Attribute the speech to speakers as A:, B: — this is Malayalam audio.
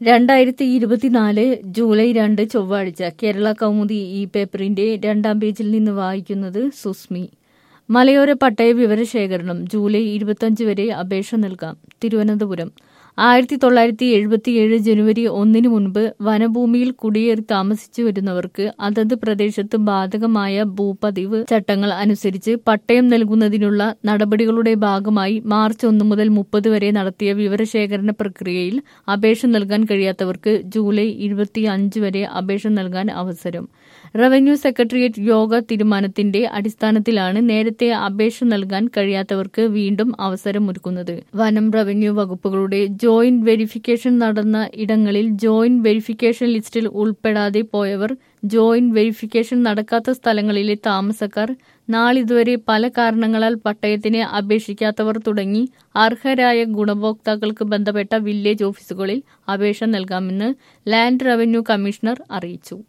A: രണ്ടായിരത്തി ഇരുപത്തിനാല് ജൂലൈ രണ്ട് ചൊവ്വാഴ്ച കേരള കൗമുദി ഈ പേപ്പറിന്റെ രണ്ടാം പേജിൽ നിന്ന് വായിക്കുന്നത് സുസ്മി മലയോര പട്ടയ വിവരശേഖരണം ജൂലൈ ഇരുപത്തഞ്ച് വരെ അപേക്ഷ നൽകാം തിരുവനന്തപുരം ആയിരത്തി തൊള്ളായിരത്തി എഴുപത്തിയേഴ് ജനുവരി ഒന്നിന് മുൻപ് വനഭൂമിയിൽ കുടിയേറി താമസിച്ചു വരുന്നവർക്ക് അതത് പ്രദേശത്ത് ബാധകമായ ഭൂപതിവ് ചട്ടങ്ങൾ അനുസരിച്ച് പട്ടയം നൽകുന്നതിനുള്ള നടപടികളുടെ ഭാഗമായി മാർച്ച് ഒന്ന് മുതൽ മുപ്പത് വരെ നടത്തിയ വിവരശേഖരണ പ്രക്രിയയിൽ അപേക്ഷ നൽകാൻ കഴിയാത്തവർക്ക് ജൂലൈ ഇരുപത്തി അഞ്ച് വരെ അപേക്ഷ നൽകാൻ അവസരം റവന്യൂ സെക്രട്ടേറിയറ്റ് യോഗ തീരുമാനത്തിന്റെ അടിസ്ഥാനത്തിലാണ് നേരത്തെ അപേക്ഷ നൽകാൻ കഴിയാത്തവർക്ക് വീണ്ടും അവസരമൊരുക്കുന്നത് വനം റവന്യൂ വകുപ്പുകളുടെ ജോയിന്റ് വെരിഫിക്കേഷൻ നടന്ന ഇടങ്ങളിൽ ജോയിന്റ് വെരിഫിക്കേഷൻ ലിസ്റ്റിൽ ഉൾപ്പെടാതെ പോയവർ ജോയിന്റ് വെരിഫിക്കേഷൻ നടക്കാത്ത സ്ഥലങ്ങളിലെ താമസക്കാർ നാളിതുവരെ പല കാരണങ്ങളാൽ പട്ടയത്തിന് അപേക്ഷിക്കാത്തവർ തുടങ്ങി അർഹരായ ഗുണഭോക്താക്കൾക്ക് ബന്ധപ്പെട്ട വില്ലേജ് ഓഫീസുകളിൽ അപേക്ഷ നൽകാമെന്ന് ലാൻഡ് റവന്യൂ കമ്മീഷണർ അറിയിച്ചു